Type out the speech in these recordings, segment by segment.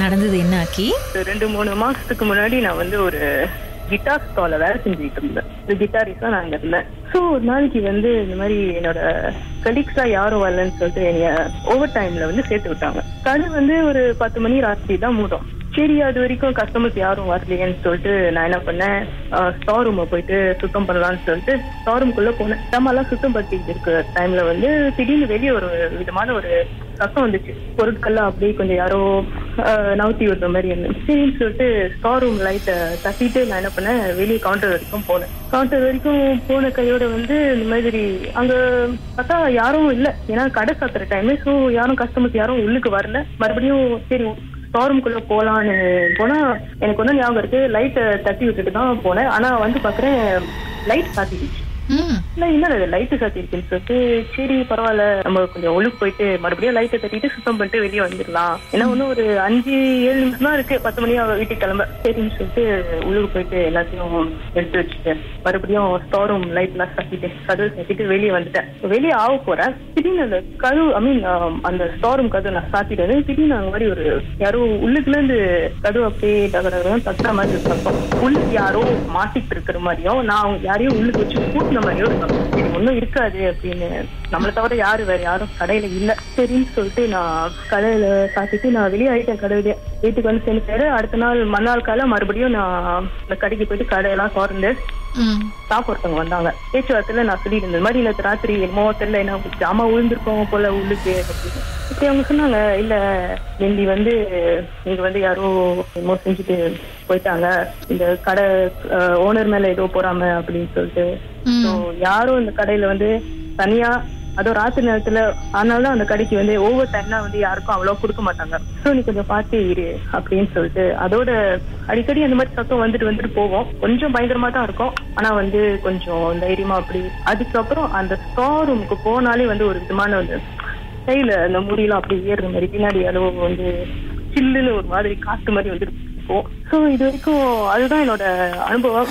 நடந்தது என்ன ஆக்கி ரெண்டு மூணு மாசத்துக்கு முன்னாடி நான் வந்து ஒரு கிட்டார் ஸ்டால வேலை செஞ்சுட்டு இருந்தேன் இந்த கிட்டாரிஸா நான் அங்க இருந்தேன் ஸோ ஒரு நாளைக்கு வந்து இந்த மாதிரி என்னோட கலீக்ஸா யாரும் வரலன்னு சொல்லிட்டு என்னைய ஓவர் டைம்ல வந்து சேர்த்து விட்டாங்க கடை வந்து ஒரு பத்து மணி ராத்திரி தான் மூடும் சரி அது வரைக்கும் கஸ்டமர்ஸ் யாரும் வரலையேன்னு சொல்லிட்டு நான் என்ன பண்ணேன் ஸ்டோர் ரூமை போயிட்டு சுத்தம் பண்ணலாம்னு சொல்லிட்டு ஸ்டோர் ரூம்குள்ள போனேன் நம்மலாம் சுத்தம் படுத்திட்டு இருக்க டைம்ல வந்து திடீர்னு வெளியே ஒரு விதமான ஒரு சத்தம் வந்துச்சு பொருட்கள்லாம் அப்படியே கொஞ்சம் யாரோ ஆஹ், நவுத்தி விடுற மாதிரி இருந்துச்சு சரின்னு சொல்லிட்டு ஸ்டோர் ரூம் லைட்டை தட்டிட்டு நான் என்ன பண்ணேன் வெளியே கவுண்டர் வரைக்கும் போனேன் கவுண்டர் வரைக்கும் போன கையோட வந்து இந்த மாதிரி அங்க பார்த்தா யாரும் இல்ல ஏன்னா கடை சாத்துற டைம் ஸோ யாரும் கஸ்டமர்ஸ் யாரும் உள்ளுக்கு வரல மறுபடியும் சரி ஸ்டோரூம்குள்ள போலான்னு போனா எனக்கு வந்து ஞாபகம் இருக்கு லைட்டை தட்டி விட்டுட்டு தான் போனேன் ஆனா வந்து பாக்குறேன் லைட் சாத்திடுச்சு ம் இல்ல என்ன லைட்டு சாத்தி இருக்குன்னு சொல்லிட்டு சரி பரவாயில்ல நம்ம கொஞ்சம் ஒழுக்கு போயிட்டு மறுபடியும் லைட்டை தட்டிட்டு சுத்தம் பண்ணிட்டு வெளியே வந்துடலாம் ஏன்னா இன்னும் ஒரு அஞ்சு ஏழு நிமிஷம் தான் இருக்கு பத்து மணி ஆகும் வீட்டுக்கு கிளம்ப சரின்னு சொல்லிட்டு உள்ளுக்கு போயிட்டு எல்லாத்தையும் எடுத்து வச்சுட்டு மறுபடியும் ஸ்டோர் ரூம் லைட் எல்லாம் சாத்திட்டு கதவு சாத்திட்டு வெளியே வந்துட்டேன் வெளியே ஆக போறேன் திடீர்னு அந்த கதவு ஐ மீன் அந்த ஸ்டோர் ரூம் கதவு நான் சாத்திட்டு வந்து திடீர்னு அந்த மாதிரி ஒரு யாரோ உள்ளுக்குள்ள இருந்து கதவு அப்படியே தகரம் தட்டுற மாதிரி இருக்கும் உள்ளுக்கு யாரோ மாட்டிட்டு இருக்கிற மாதிரியும் நான் அவங்க யாரையும் உள்ளுக்கு வச்சு கூட்டின மாதிரியும் இருக்கும் இது ஒன்றும் இருக்காது அப்படின்னு நம்மளை தவிர யாரு வேற யாரும் கடையில இல்ல சரின்னு சொல்லிட்டு நான் கடையில சாத்திட்டு நான் வெளியே ஆயிட்டேன் கடையில வீட்டுக்கு வந்து சேர்ந்து அடுத்த நாள் மறுநாள் காலை மறுபடியும் நான் இந்த கடைக்கு போயிட்டு கடையெல்லாம் திறந்து ம் ஸ்டாஃப் ஒருத்தவங்க வந்தாங்க பேச்சுவார்த்தையில நான் சொல்லிட்டு இருந்தேன் இந்த மாதிரி நேற்று ராத்திரி என்னமோ தெரியல என்ன ஜாமா விழுந்திருக்கோம் போல உள்ளுக்கு அப்படின்னு இப்படி அவங்க சொன்னாங்க இல்ல நெல்லி வந்து இங்க வந்து யாரோ என்னமோ செஞ்சுட்டு போயிட்டாங்க இந்த கடை ஓனர் மேல ஏதோ போறாம அப்படின்னு சொல்லிட்டு ம். So, யாரும் இந்த கடையில வந்து தனியா அதுவும் ராத்திரி நேரத்துல அதனால தான் அந்த கடைக்கு வந்து ஓவர் டைம்லாம் வந்து யாருக்கும் அவ்வளவு கொடுக்க மாட்டாங்க சோ நீ கொஞ்சம் பார்த்து இரு அப்படின்னு சொல்லிட்டு அதோட அடிக்கடி அந்த மாதிரி சத்தம் வந்துட்டு வந்துட்டு போவோம் கொஞ்சம் பயங்கரமா தான் இருக்கும் ஆனா வந்து கொஞ்சம் தைரியமா அப்படி அதுக்கப்புறம் அந்த ஸ்டோர் ரூமுக்கு போனாலே வந்து ஒரு விதமான வந்து கையில அந்த முடியெல்லாம் அப்படி ஏறுற மாதிரி பின்னாடி அளவு வந்து சில்லுன்னு ஒரு மாதிரி காத்து மாதிரி வந்து இருக்கும் சோ இது வரைக்கும் அதுதான் என்னோட அனுபவம்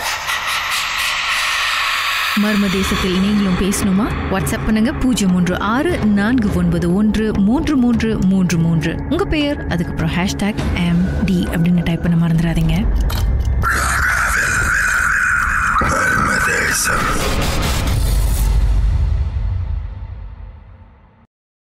மர்ம தேசத்தில் நீங்களும் பேசணுமா வாட்ஸ்அப் பண்ணுங்க பூஜ்ஜியம் மூன்று ஆறு நான்கு ஒன்பது ஒன்று மூன்று மூன்று மூன்று மூன்று உங்க பெயர் அதுக்கப்புறம் ஹேஷ்டாக் எம் டி அப்படின்னு டைப் பண்ண மறந்துடாதீங்க Mother